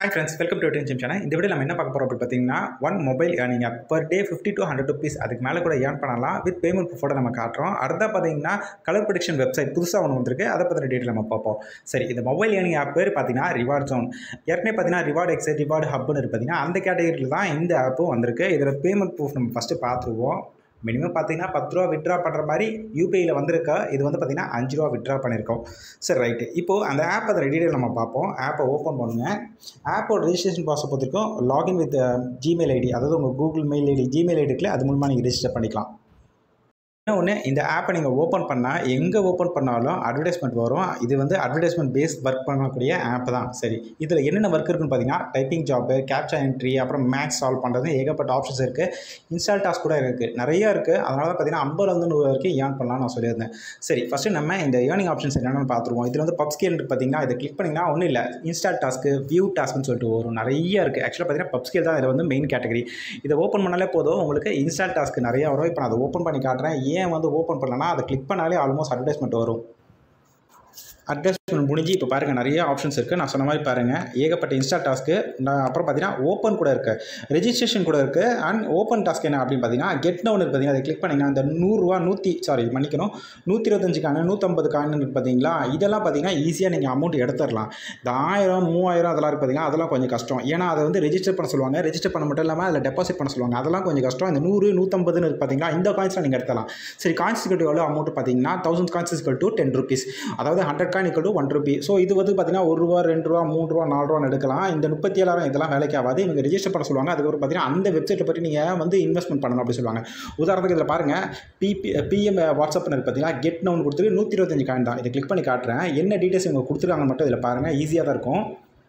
hi friends welcome to tension channel இந்த video நம்ம என்ன பார்க்க போகிறோம் அப்படின்னு பார்த்தீங்கன்னா one mobile earning app per day fifty to hundred rupees அதுக்கு மேலே கூட ஏர்ன் பண்ணலாம் வித் பேமெண்ட் ப்ரூஃபோட நம்ம காட்டுறோம் அடுத்த பார்த்தீங்கன்னா கலர் ப்ரொடிக்ஷன் வெப்சைட் புதுசாக ஒன்று வந்திருக்கு அதை பற்றின டீட்டெயில் நம்ம பார்ப்போம் சரி இந்த மொபைல் ஏர்னிங் ஆப் பேர் பார்த்தீங்கன்னா ரிவார்ட் ஜோன் ஏற்கனவே பார்த்தீங்கன்னா ரிவார்டு எக்ஸைட் ரிவார்டு ஹப்னு இருக்கு பார்த்தீங்கன்னா அந்த கேட்டகரியில் தான் இந்த ஆப்பும் வந்திருக்கு இதில் பேமெண்ட் ப்ரூஃப் நம்ம ஃபஸ்ட்டு பார்த்துருவோம் மினிமம் பார்த்தீங்கன்னா பத்து ரூபா விட்ரா பண்ணுற மாதிரி யூபிஐயில் வந்திருக்கா இது வந்து பார்த்தீங்கன்னா அஞ்சு ரூபா விட்ரா பண்ணியிருக்கோம் சரி ரைட்டு இப்போது அந்த ஆப் அதை டீட்டெயில் நம்ம பார்ப்போம் ஆப்பை ஓப்பன் பண்ணுங்கள் ஆப்போட ரெஜிஸ்ட்ரேஷன் ப்ராசஸ் பொறுத்திருக்கும் லாகின் வித் ஜிமெயில் ஐடி அதாவது உங்கள் கூகுள் மெயில் ஐடி ஜிமெயில் ஐடிக்குள்ள அது மூலமாக நீங்கள் ரெஜிஸ்டர் பண்ணிக்கலாம் என்ன ஒன்று இந்த ஆப்பை நீங்கள் ஓப்பன் பண்ணால் எங்கே ஓப்பன் பண்ணாலும் அட்வர்டைஸ்மெண்ட் வரும் இது வந்து அட்வர்டைஸ்மெண்ட் பேஸ் ஒர்க் பண்ணக்கூடிய ஆப் தான் சரி இதில் என்னென்ன ஒர்க் இருக்குன்னு பார்த்தீங்கன்னா டைப்பிங் ஜாப்பு கேப்சா என்ட்ரி அப்புறம் மேக்ஸ் சால்வ் பண்ணுறது ஏகப்பட்ட ஆப்ஷன்ஸ் இருக்குது இன்ஸ்டால் டாஸ்க் கூட இருக்குது நிறைய இருக்குது அதனால தான் பார்த்தீங்கன்னா ஐம்பதுலேருந்து நூறு வரைக்கும் ஏர்ன் பண்ணலாம்னு நான் சொல்லியிருந்தேன் சரி ஃபஸ்ட்டு நம்ம இந்த ஏர்னிங் ஆப்ஷன்ஸ் என்னென்னு பார்த்துருவோம் இதில் வந்து பப் ஸ்கேல் பார்த்தீங்கன்னா இதை கிளிக் பண்ணிங்கன்னா ஒன்றும் இல்லை இன்ஸ்டால் டாஸ்க்கு வியூ டாஸ்க்னு சொல்லிட்டு வரும் நிறைய இருக்குது ஆக்சுவலாக பார்த்தீங்கன்னா பப் ஸ்கேல் தான் இதில் வந்து மெயின் கேட்டகரி இதை ஓப்பன் பண்ணாலே போதும் உங்களுக்கு இன்ஸ்டால் டாஸ்க் நிறையா வரும் இப்போ நான் அதை ஓப்பன் பண்ணி காட்டுறேன் ஏன் வந்து ஓப்பன் பண்ணலன்னா அதை கிளிக் பண்ணாலே ஆல்மோஸ்ட் அட்வர்டைஸ்மெண்ட் வரும் அட்வர்டைஸ்மெண்ட் முடிஞ்சு இப்போ பாருங்கள் நிறைய ஆப்ஷன்ஸ் இருக்குது நான் சொன்ன மாதிரி பாருங்கள் ஏகப்பட்ட இன்ஸ்டா டாஸ்க்கு நான் அப்புறம் பார்த்தீங்கன்னா ஓப்பன் கூட இருக்குது ரெஜிஸ்ட்ரேஷன் கூட இருக்குது அண்ட் ஓப்பன் டாஸ்க் என்ன அப்படின்னு பார்த்தீங்கன்னா கெட் டவுன் இருக்குது பார்த்தீங்கன்னா அதை கிளிக் பண்ணிங்கன்னா அந்த நூறுரூவா நூற்றி சாரி மன்னிக்கணும் நூற்றி இருபத்தஞ்சு காயின் நூற்றம்பது காயின் இருக்குது பார்த்தீங்களா இதெல்லாம் பார்த்தீங்கன்னா ஈஸியாக நீங்கள் அமௌண்ட் எடுத்துடலாம் இந்த ஆயிரம் மூவாயிரம் அதெல்லாம் இருக்குது பார்த்தீங்கன்னா அதெல்லாம் கொஞ்சம் கஷ்டம் ஏன்னா அதை வந்து ரெஜிஸ்டர் பண்ண சொல்லுவாங்க ரெஜிஸ்டர் பண்ண மட்டும் இல்லாமல் அதில் டெபாசிட் பண்ண சொல்லுவாங்க அதெல்லாம் கொஞ்சம் கஷ்டம் இந்த நூறு நூற்றம்பதுன்னு இருக்குது பார்த்தீங்களா இந்த காயின்ஸ்லாம் நீங்கள் எடுத்தலாம் சரி காயின்ஸ் எவ்வளோ அமௌண்ட் பார்த்தீங்கன்னா thousand coins equal to ten rupees அதாவது hundred coin equal to one rupee so இது வந்து பார்த்தீங்கன்னா ஒரு ரூபா ரெண்டு ரூபா மூணு ரூபா நாலு ரூபா எடுக்கலாம் இந்த முப்பத்தி ஏழாயிரம் இதெல்லாம் வேலைக்கு ஆகாது இவங்க ரெஜிஸ்டர் பண்ண சொல்லுவாங்க அதுக்கப்புறம் பார்த்தீங்கன்னா அந்த வெப்சைட்டை பற்றி நீங்கள் வந்து இன்வெஸ்ட்மெண்ட் பண்ணணும் அப்படி சொல்லுவாங்க உதாரணத்துக்கு இதில் பாருங்கள் பிபி பிஎம் வாட்ஸ்அப்னு இருக்கு பார்த்தீங்கன்னா கெட் நவுன் கொடுத்துட்டு நூற்றி இருபத்தஞ்சு காயின் தான் இதை கிளிக் பண்ணி காட்டுறேன் என்ன டீட்டெயில்ஸ் இவங்க கொடுத்துருக்காங்க மட்டும் இதில் பாருங்கள் ஈஸியாக தான் இருக்கும்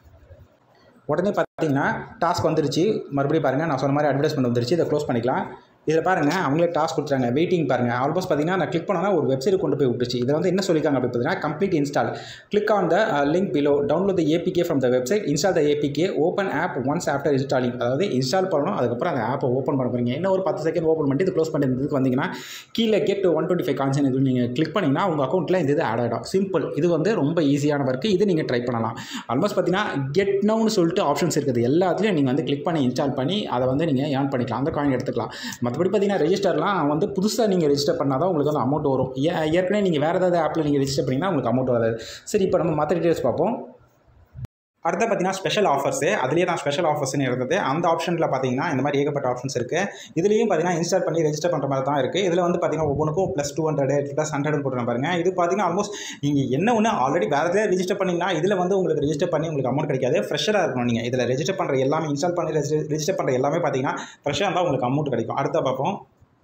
உடனே பார்த்தீங்கன்னா டாஸ்க் வந்துருச்சு மறுபடியும் பாருங்கள் நான் சொன்ன மாதிரி அட்வர்டைஸ்மெண்ட் வந்துருச்சு இதை க்ளோஸ் பண்ணிக்கலாம் இதில் பாருங்கள் அவங்களே டாஸ்க் கொடுத்துறாங்க வெயிட்டிங் பாருங்கள் ஆல்மோஸ்ட் பார்த்தீங்கன்னா நான் கிளிக் பண்ணால் ஒரு வெப்சைட் கொண்டு போய் விட்டுச்சு இதில் வந்து என்ன சொல்லியிருக்காங்க அப்படி பார்த்தீங்கன்னா complete install click on the link below download the APK from the website install the APK open app once after installing அதாவது இன்ஸ்டால் பண்ணணும் அதுக்கப்புறம் அந்த ஆப்பை ஓப்பன் பண்ண போகிறீங்க என்ன ஒரு பத்து செகண்ட் ஓப்பன் பண்ணிட்டு இது க்ளோஸ் பண்ணிட்டு வந்தீங்கன்னா கீழே கெட் ஒன் டுவெண்ட்டி ஃபைவ் கான்சன் இது நீங்கள் கிளிக் பண்ணிங்கன்னா உங்கள் அக்கௌண்ட்டில் இந்த இது ஆட் ஆகிடும் சிம்பிள் இது வந்து ரொம்ப ஈஸியான ஒர்க்கு இது நீங்கள் ட்ரை பண்ணலாம் ஆல்மோஸ்ட் பார்த்தீங்கன்னா கெட் நவுன்னு சொல்லிட்டு ஆப்ஷன்ஸ் இருக்குது எல்லாத்துலேயும் நீங்கள் வந்து கிளிக் பண்ணி இன்ஸ்டால் பண்ணி அதை வந்து நீங்கள் ஏர்ன் பண்ணிக்கலாம் அந்த காயின் எடுத்துக்கலாம் மற்றபடி பார்த்தீங்கன்னா ரெஜிஸ்டர் ரெஜிஸ்டர்லாம் வந்து புதுசாக நீங்கள் ரெஜிஸ்டர் பண்ணால் தான் உங்களுக்கு வந்து அமௌண்ட் வரும் ஏற்கனவே நீங்கள் வேறு ஏதாவது ஆப்பில் நீங்கள் ரெஜிஸ்டர் பண்ணிங்கன்னா உங்களுக்கு அமௌண்ட் வராது சரி இப்போ நம்ம மற்ற டீட்டெயில்ஸ் பார்ப்போம் அடுத்து பார்த்தீங்கன்னா ஸ்பெஷல் ஆஃபர்ஸு அதுலேயே தான் ஸ்பெஷல் ஆஃபர்ஸ்னு இருந்தது அந்த ஆப்ஷனில் பார்த்தீங்கன்னா இந்த மாதிரி ஏகப்பட்ட ஆப்ஷன்ஸ் இருக்குது இதுலேயும் பார்த்தீங்கன்னா இன்ஸ்டால் பண்ணி ரெஜிஸ்டர் பண்ணுற மாதிரி தான் இருக்குது இதில் வந்து பார்த்தீங்கன்னா ஒவ்வொன்றுக்கும் plus two hundred plus hundred போட்டுருங்க பாருங்க இது பார்த்தீங்கன்னா ஆல்மோஸ்ட் நீங்கள் என்ன ஒன்று ஆல்ரெடி வேறு எதாவது ரெஜிஸ்டர் பண்ணிங்கன்னா இதில் வந்து உங்களுக்கு ரெஜிஸ்டர் பண்ணி உங்களுக்கு அமௌண்ட் கிடைக்காது ஃப்ரெஷ்ஷாக இருக்கணும் நீங்கள் இதில் ரெஜிஸ்டர் பண்ணுற எல்லாமே இன்ஸ்டால் பண்ணி ரெஜிஸ்டர் பண்ணுற எல்லாமே பார்த்தீங்கன்னா ஃப்ரெஷ்ஷாக இருந்தால் உங்களுக்கு அமௌண்ட் கிடைக்கும் அடுத்த பார்ப்போம்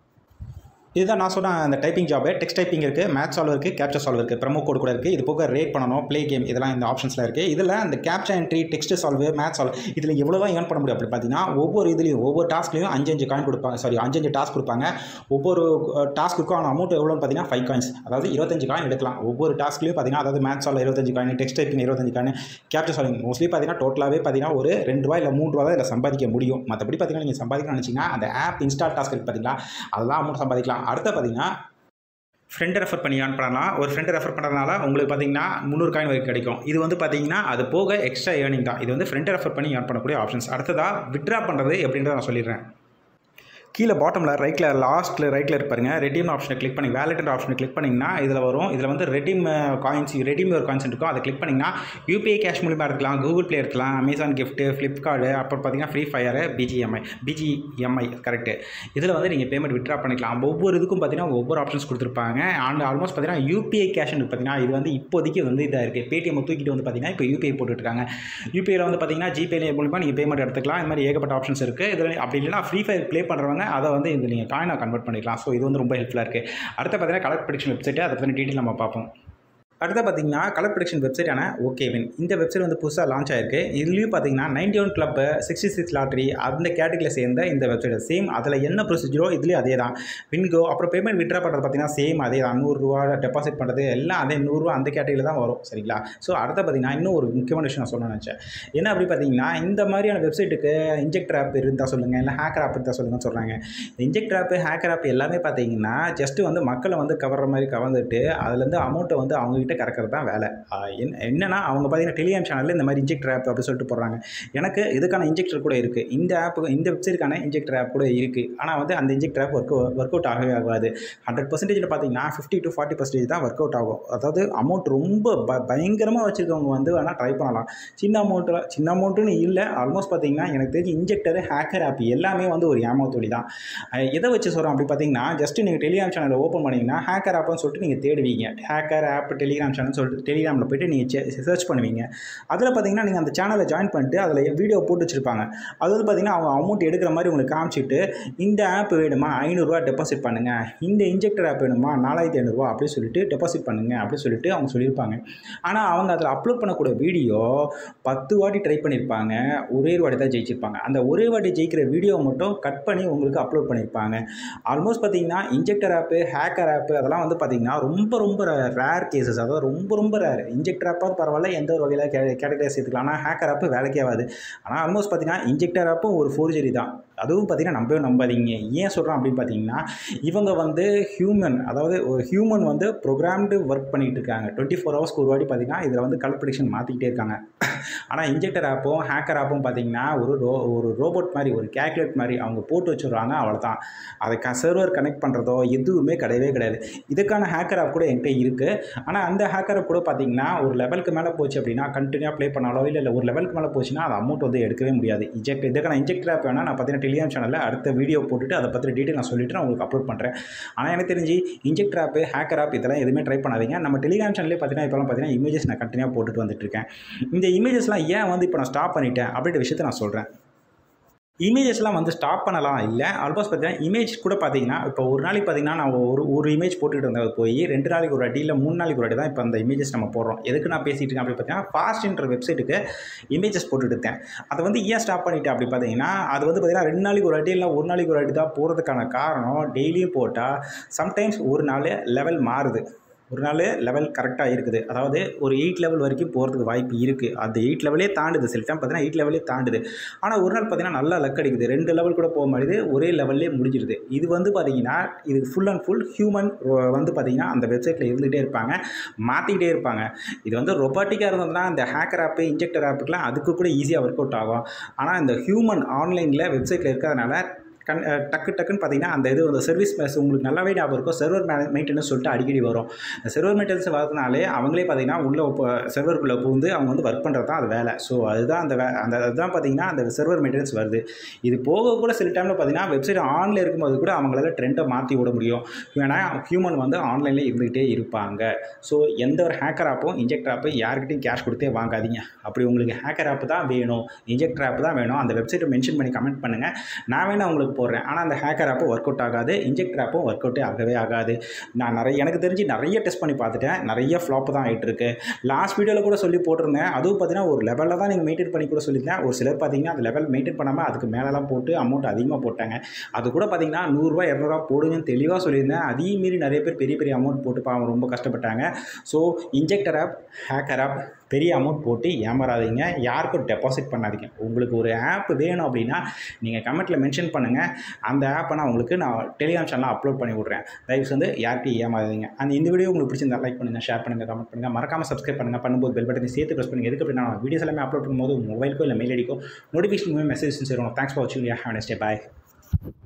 இதுதான் நான் சொன்ன அந்த டைப்பிங் ஜாபு டெக்ஸ்ட் டைப்பிங் இருக்குது மேத்ஸ் சால்வ் இருக்குது கேப்சர் சால்வ் இருக்குது ப்ரமோ கோட் கூட இருக்குது இது போக ரேட் பண்ணணும் ப்ளே கேம் இதெல்லாம் இந்த ஆப்ஷன்ஸில் இருக்குது இதில் அந்த capture entry text solve maths solve இதில் எவ்வளோ தான் ஏர்ன் பண்ண முடியும் அப்படி பார்த்தீங்கன்னா ஒவ்வொரு இதுலையும் ஒவ்வொரு டாஸ்க்லையும் அஞ்சு அஞ்சு காயின் கொடுப்பாங்க சாரி அஞ்சு அஞ்சு டாஸ்க் கொடுப்பாங்க ஒவ்வொரு டாஸ்க்குக்கும் ஆன அமௌண்ட் எவ்வளோன்னு பார்த்தீங்கன்னா ஃபைவ் காயின்ஸ் அதாவது இருபத்தஞ்சு காயின் எடுக்கலாம் ஒவ்வொரு டாஸ்க்லையும் பார்த்தீங்கன்னா அதாவது மேத்ஸ் சால்வ் இருபத்தஞ்சு காயின் டெக்ஸ்ட் டைப்பிங் இருபத்தஞ்சு காயின் கேப்சர் சால்விங் மோஸ்ட்லி பார்த்தீங்கன்னா டோட்டலாகவே பார்த்தீங்கன்னா ஒரு ரெண்டு ரூபா இல்லை மூணு ரூபா தான் இதில் சம்பாதிக்க முடியும் மற்றபடி பார்த்தீங்கன்னா நீங்கள் சம்பாதிக்கணும்னு நினச்சிங்கன்னா அந்த ஆப் இன்ஸ்டால் டாஸ்க் இருக்குது பார்த்தீங்களா அதெல்லாம் அமௌண்ட் சம்பாதிக்கலாம் அடுத்த பார்த்தீங்கன்னா ஃப்ரெண்டை ரெஃபர் பண்ணி ஏர்ன் பண்ணலாம் ஒரு ஃப்ரெண்டை ரெஃபர் பண்ணுறதுனால உங்களுக்கு பார்த்தீங்கன்னா முந்நூறு காயின் வரைக்கும் கிடைக்கும் இது வந்து பார்த்தீங்கன்னா அது போக எக்ஸ்ட்ரா ஏர்னிங் தான் இது வந்து ஃப்ரெண்டை ரெஃபர் பண்ணி ஏர்ன் பண்ணக்கூடிய ஆப்ஷன்ஸ் அடுத்ததாக விட்ரா பண்ணுறது எப்படின்றத நான் சொல்லிடுறேன் கீழே பாட்டமில் ரைட்டில் லாஸ்ட்டில் ரைட்டில் இருப்பாருங்க ரெடீம் ஆப்ஷனை கிளிக் பண்ணி வேலெட் ஆப்ஷனை கிளிக் பண்ணிங்கன்னா இதில் வரும் இதில் வந்து ரெடீம் காயின்ஸ் ரெடீம் ஒரு காயின்ஸ் இருக்கும் அதை கிளிக் பண்ணிங்கன்னா யூபிஐ கேஷ் மூலியமாக எடுக்கலாம் கூகுள் ப்ளே எடுக்கலாம் அமேசான் கிஃப்ட்டு ஃப்ளிப்கார்டு அப்புறம் பார்த்தீங்கன்னா free fire BGMI BGMI correct இதில் வந்து நீங்கள் பேமெண்ட் விட்ரா பண்ணிக்கலாம் ஒவ்வொரு இதுக்கும் பார்த்தீங்கன்னா ஒவ்வொரு ஆப்ஷன்ஸ் கொடுத்துருப்பாங்க அண்ட் ஆல்மோஸ்ட் பார்த்தீங்கன்னா யூபிஐ கேஷ்னு பார்த்தீங்கன்னா இது வந்து இப்போதைக்கு வந்து இதாக இருக்குது பேடிஎம் தூக்கிட்டு வந்து பார்த்தீங்கன்னா இப்போ யூபிஐ போட்டுருக்காங்க யூபிஐயில் வந்து பார்த்தீங்கன்னா ஜிபே மூலிமா நீங்கள் பேமெண்ட் எடுத்துக்கலாம் இந்த மாதிரி ஏகப்பட்ட ஆப்ஷன்ஸ் இருக்குது இதில் அப்படி இல்லைனா ஃப்ரீ ஃபயர் ப்ளே பண்ணுறவங்க அதை வந்து இது நீங்கள் காயினாக கன்வெர்ட் பண்ணிக்கலாம் ஸோ இது வந்து ரொம்ப ஹெல்ப்ஃபுல்லாக இருக்குது அடுத்து பார்த்தீங்கன்னா கலர் ப்ரடிக்ஷன் வெப்சைட்டு அதை பற்றி டீட்டெயில் நம்ம பார்ப்போம் அடுத்து பார்த்தீங்கன்னா கலர் ப்ரொடக்ஷன் வெப்சைட்டான ஓகேவின் இந்த வெப்சைட் வந்து புதுசாக லான்ச் ஆயிருக்கு இதுலேயும் பார்த்தீங்கன்னா ninety one club sixty six lottery அந்த கேட்டகரியில் சேர்ந்த இந்த வெப்சைட் சேம் அதில் என்ன ப்ரொசீஜரோ இதுலேயும் அதே தான் வின்கோ அப்புறம் பேமெண்ட் விட்ரா பண்ணுறது பார்த்தீங்கன்னா சேம் அதே தான் நூறுரூவா டெபாசிட் பண்ணுறது எல்லாம் அதே நூறுரூவா அந்த கேட்டகரியில் தான் வரும் சரிங்களா ஸோ அடுத்து பார்த்தீங்கன்னா இன்னும் ஒரு முக்கியமான விஷயம் நான் சொல்ல நினச்சேன் என்ன அப்படி பார்த்தீங்கன்னா இந்த மாதிரியான வெப்சைட்டுக்கு இன்ஜெக்டர் ஆப் இருந்தால் சொல்லுங்கள் இல்லை ஹேக்கர் ஆப் இருந்தால் சொல்லுங்கன்னு சொல்கிறாங்க இன்ஜெக்டர் ஆப் ஹேக்கர் ஆப் எல்லாமே பார்த்தீங்கன்னா ஜஸ்ட்டு வந்து மக்களை வந்து கவர்ற மாதிரி கவர்ந்துட்டு அதுலேருந்து அமௌண்ட்டை வந்து அவங்ககிட்ட கிட்ட கறக்கிறது தான் வேலை ஆஹ் என்ன என்னன்னா அவங்க பார்த்தீங்கன்னா டெலிகிராம் சேனலில் இந்த மாதிரி இன்ஜெக்டர் ஆப் அப்படி சொல்லிட்டு போடுறாங்க எனக்கு இதுக்கான இன்ஜெக்டர் கூட இருக்குது இந்த ஆப் இந்த வெப்சைட்டுக்கான இன்ஜெக்டர் ஆப் கூட இருக்குது ஆனால் வந்து அந்த injector app work work out ஆகவே ஆகாது ஹண்ட்ரட் பர்சன்டேஜில் பார்த்தீங்கன்னா ஃபிஃப்டி டு ஃபார்ட்டி பர்சன்டேஜ் தான் ஒர்க் அவுட் ஆகும் அதாவது அமௌண்ட் ரொம்ப ப பயங்கரமாக வச்சுருக்கவங்க வந்து வேணால் ட்ரை பண்ணலாம் சின்ன அமௌண்ட்டில் சின்ன அமௌண்ட்டுன்னு இல்லை ஆல்மோஸ்ட் பார்த்தீங்கன்னா எனக்கு தெரிஞ்சு இன்ஜெக்டர் ஹேக்கர் ஆப் எல்லாமே வந்து ஒரு ஏமாத்தொலி தான் அஹ் எதை வச்சு சொல்கிறோம் அப்படி பார்த்தீங்கன்னா ஜஸ்ட் நீங்கள் டெலிகிராம் சேனலை ஓப்பன் பண்ணிங்கன்னா ஹேக்கர் ஆப்னு சொல்லிட்டு நீங்கள் தேடுவீங்க ஹேக்கர் ஆப் டெலிகிராம் சேனல் சொல்லிட்டு டெலிகிராமில் போயிட்டு நீங்கள் சர்ச் பண்ணுவீங்க அதில் பார்த்தீங்கன்னா நீங்கள் அந்த சேனலை ஜாயின் பண்ணிட்டு அதில் வீடியோ போட்டு வச்சுருப்பாங்க அது வந்து பார்த்தீங்கன்னா அவங்க அமௌண்ட் எடுக்கிற மாதிரி உங்களுக்கு காமிச்சிட்டு இந்த ஆப் வேணுமா ஐநூறுரூவா டெபாசிட் பண்ணுங்கள் இந்த இன்ஜெக்டர் ஆப் வேணுமா நாலாயிரத்தி ஐநூறுரூவா அப்படின்னு சொல்லிட்டு டெபாசிட் பண்ணுங்கள் அப்படின்னு சொல்லிட்டு அவங்க சொல்லியிருப்பாங்க ஆனால் அவங்க அதில் அப்லோட் பண்ணக்கூடிய வீடியோ பத்து வாட்டி ட்ரை பண்ணியிருப்பாங்க ஒரே ஒரு வாட்டி தான் ஜெயிச்சிருப்பாங்க அந்த ஒரே வாட்டி ஜெயிக்கிற வீடியோ மட்டும் கட் பண்ணி உங்களுக்கு அப்லோட் பண்ணியிருப்பாங்க ஆல்மோஸ்ட் பார்த்தீங்கன்னா இன்ஜெக்டர் ஆப்பு ஹேக்கர் ஆப்பு அதெல்லாம் வந்து பார்த்தீங்கன்னா ரொம்ப ரொம்ப ரேர் கேசஸ் அதாவது ரொம்ப ரொம்ப ரேர் இன்ஜெக்டர் ஆப்பாக பரவாயில்ல எந்த ஒரு வகையில் கே கேட்டகரி சேர்த்துக்கலாம் ஆனால் ஹேக்கர் ஆப்பு வேலைக்கே ஆகாது ஆனால் ஆல்மோஸ்ட் பார்த்தீங்கன்னா இன்ஜெக்டர் ஆப்பும் ஒரு ஃபோர்ஜரி தான் அதுவும் பார்த்தீங்கன்னா நம்பவே நம்பாதீங்க ஏன் சொல்கிறோம் அப்படின்னு பார்த்தீங்கன்னா இவங்க வந்து ஹியூமன் அதாவது ஒரு ஹியூமன் வந்து ப்ரோக்ராம்டு ஒர்க் பண்ணிகிட்டு இருக்காங்க டுவெண்ட்டி ஃபோர் ஹவர்ஸ்க்கு ஒரு வாட்டி பார்த்தீங்கன்னா இதில் வந்து கலர் ப்ரிடிக்ஷன் மாற்றிக்கிட்டே இருக்காங்க ஆனால் இன்ஜெக்டர் ஆப்பும் ஹேக்கர் ஆப்பும் பார்த்தீங்கன்னா ஒரு ரோ ஒரு ரோபோட் மாதிரி ஒரு கேல்குலேட் மாதிரி அவங்க போட்டு வச்சுருவாங்க அவ்வளோதான் அதை க சர்வர் கனெக்ட் பண்ணுறதோ எதுவுமே கிடையவே கிடையாது இதுக்கான ஹேக்கர் ஆப் கூட என்கிட்ட இருக்குது ஆனால் அந்த ஹேக்கர் கூட பார்த்தீங்கன்னா ஒரு லெவலுக்கு மேலே போச்சு அப்படின்னா கண்டினியூவாக ப்ளே பண்ணாலோ இல்லை இல்லை ஒரு லெவலுக்கு மேலே போச்சுன்னா அது அமௌண்ட் வந்து எடுக்கவே முடியாது இன்ஜெக்ட் இதுக்கான இன்ஜெக்டர் ஆப் வேணால் நான் பார்த்தீங்கன்னா டெலிகிராம் சேனலில் அடுத்த வீடியோ போட்டுட்டு அதை பற்றி டீட்டெயில் நான் சொல்லிட்டு நான் உங்களுக்கு அப்லோட் பண்ணுறேன் ஆனால் எனக்கு தெரிஞ்சு இன்ஜெக்டர் ஆப் ஹேக்கர் ஆப் இதெல்லாம் எதுவுமே ட்ரை பண்ணாதீங்க நம்ம டெலிகிராம் சேனல்லே பார்த்தீங்கன்னா இப்போலாம் பார்த்தீங்கன்னா இமேஜஸ் நான் கண்டினியூவாக போட்டுட்டு வந்துட்டு இருக்கேன் இந்த இமேஜஸ்லாம் ஏன் வந்து இப்போ நான் ஸ்டாப் பண்ணிட்டேன் அப்படின்ற விஷயத்தை நான் சொல்கிறேன் இமேஜஸ்லாம் வந்து ஸ்டாப் பண்ணலாம் இல்லை ஆல்மோஸ்ட் பார்த்தீங்கன்னா இமேஜ் கூட பார்த்தீங்கன்னா இப்போ ஒரு நாளைக்கு பார்த்தீங்கன்னா நான் ஒரு ஒரு இமேஜ் போட்டுக்கிட்டு இருந்தது போய் ரெண்டு நாளைக்கு ஒரு வாட்டி இல்லை மூணு நாளைக்கு ஒரு வாட்டி தான் இப்போ அந்த இமேஜஸ் நம்ம போடுறோம் எதுக்கு நான் பேசிகிட்டு இருக்கேன் அப்படி பார்த்தீங்கன்னா ஃபாஸ்ட்ன்ற வெப்சைட்டுக்கு இமேஜஸ் போட்டுட்டு இருக்கேன் அதை வந்து ஏன் ஸ்டாப் பண்ணிட்டேன் அப்படி பார்த்தீங்கன்னா அது வந்து பார்த்தீங்கன்னா ரெண்டு நாளைக்கு ஒரு வாட்டி இல்லை ஒரு நாளைக்கு ஒரு வாட்டி தான் போகிறதுக்கான காரணம் டெய்லியும் போட்டால் சம்டைம்ஸ் ஒரு நாள் லெவல் மாறுது ஒரு நாள் லெவல் கரெக்டாக இருக்குது அதாவது ஒரு எயிட் லெவல் வரைக்கும் போகிறதுக்கு வாய்ப்பு இருக்குது அந்த எயிட் லெவலே தாண்டுது சில டைம் பார்த்தீங்கன்னா எயிட் லெவலே தாண்டுது ஆனால் ஒரு நாள் பார்த்தீங்கன்னா நல்லா லக் அடிக்குது ரெண்டு லெவல் கூட போக மாட்டேது ஒரே லெவல்லே முடிஞ்சிருது இது வந்து பார்த்தீங்கன்னா இது ஃபுல் அண்ட் ஃபுல் ஹியூமன் வந்து பார்த்தீங்கன்னா அந்த வெப்சைட்டில் இருந்துகிட்டே இருப்பாங்க மாற்றிக்கிட்டே இருப்பாங்க இது வந்து ரொபாட்டிக்காக இருந்ததுன்னா இந்த ஹேக்கர் ஆப்பு இன்ஜெக்டர் ஆப்புக்கெலாம் அதுக்கு கூட ஈஸியாக ஒர்க் அவுட் ஆகும் ஆனால் இந்த ஹியூமன் ஆன்லைனில் வெப்சைட்டில் இருக்கிறதுனால கண் அஹ் டக்கு டக்குன்னு பார்த்தீங்கன்னா அந்த இது அந்த சர்வீஸ் மெஸ் உங்களுக்கு நல்லாவே ஞாபகம் இருக்கும் சர்வர் மெயின்டெனன்ஸ் சொல்லிட்டு அடிக்கடி வரும் இந்த சர்வர் மெயின்டெனன்ஸ் வரதுனாலே அவங்களே பார்த்தீங்கன்னா உள்ள சர்வருக்குள்ளே புகுந்து அவங்க வந்து ஒர்க் பண்ணுறது தான் அது வேலை ஸோ அதுதான் அந்த வே அந்த அதுதான் பார்த்தீங்கன்னா அந்த சர்வர் மெயின்டெனன்ஸ் வருது இது போக கூட சில டைமில் பார்த்தீங்கன்னா வெப்சைட் ஆனில் இருக்கும்போது கூட அவங்களால ட்ரெண்டை மாற்றி விட முடியும் ஏன்னா ஹியூமன் வந்து ஆன்லைனில் இருந்துகிட்டே இருப்பாங்க ஸோ எந்த ஒரு ஹேக்கர் ஆப்பும் இன்ஜெக்டர் ஆப்பு யார்கிட்டையும் கேஷ் கொடுத்தே வாங்காதீங்க அப்படி உங்களுக்கு ஹேக்கர் ஆப் தான் வேணும் இன்ஜெக்டர் ஆப் தான் வேணும் அந்த வெப்சைட்டை மென்ஷன் பண்ணி கமெண்ட் பண்ணுங்கள் நான் வேணா உங்களுக்கு போடுறேன் ஆனால் அந்த ஹேக்கர் ஆப்பும் ஒர்க் அவுட் ஆகாது இன்ஜெக்டர் ஆப்பும் ஒர்க் அவுட்டே ஆகவே ஆகாது நான் நிறைய எனக்கு தெரிஞ்சு நிறைய டெஸ்ட் பண்ணி பார்த்துட்டேன் நிறைய ஃப்ளாப் தான் ஆகிட்டு இருக்கு லாஸ்ட் வீடியோவில் கூட சொல்லி போட்டிருந்தேன் அதுவும் பார்த்தீங்கன்னா ஒரு லெவலில் தான் நீங்கள் மெயின்டைன் பண்ணி கூட சொல்லியிருந்தேன் ஒரு சிலர் பார்த்தீங்கன்னா அந்த லெவல் மெயின்டைன் பண்ணாமல் அதுக்கு மேலெலாம் போட்டு அமௌண்ட் அதிகமாக போட்டாங்க அது கூட பார்த்தீங்கன்னா நூறுரூவா இரநூறுவா போடுங்கன்னு தெளிவாக சொல்லியிருந்தேன் அதையும் மீறி நிறைய பேர் பெரிய பெரிய அமௌண்ட் போட்டு பாவம் ரொம்ப கஷ்டப்பட்டாங்க so injector app hacker app பெரிய அமௌண்ட் போட்டு ஏமாறாதீங்க யாருக்கும் டெபாசிட் பண்ணாதீங்க உங்களுக்கு ஒரு ஆப் வேணும் அப்படின்னா நீங்கள் கமெண்ட்டில் மென்ஷன் பண்ணுங்கள் அந்த ஆப்பை நான் உங்களுக்கு நான் டெலிகிராம் சேனலில் அப்லோட் பண்ணி விட்றேன் தயவு வந்து யார்கிட்டையும் ஏமாறாதீங்க அந்த இந்த வீடியோ உங்களுக்கு பிடிச்சிருந்தா லைக் பண்ணுங்கள் ஷேர் பண்ணுங்கள் கமெண்ட் பண்ணுங்கள் மறக்காமல் சப்ஸ்கிரைப் பண்ணுங்கள் பண்ணும்போது பெல் பட்டனை சேர்த்து ப்ரெஸ் பண்ணுங்கள் எதுக்கு அப்படின்னா நான் வீடியோஸ் எல்லாமே அப்லோட் பண்ணும்போது மொபைலுக்கோ இல்லை மெயில் ஐடிக்கோ நோட்டிஃபிகேஷன் மெசேஜ் சேரும் தேங்க்ஸ் ஃபார் வாட்சிங் ஹேவ் நெஸ்டே பாய்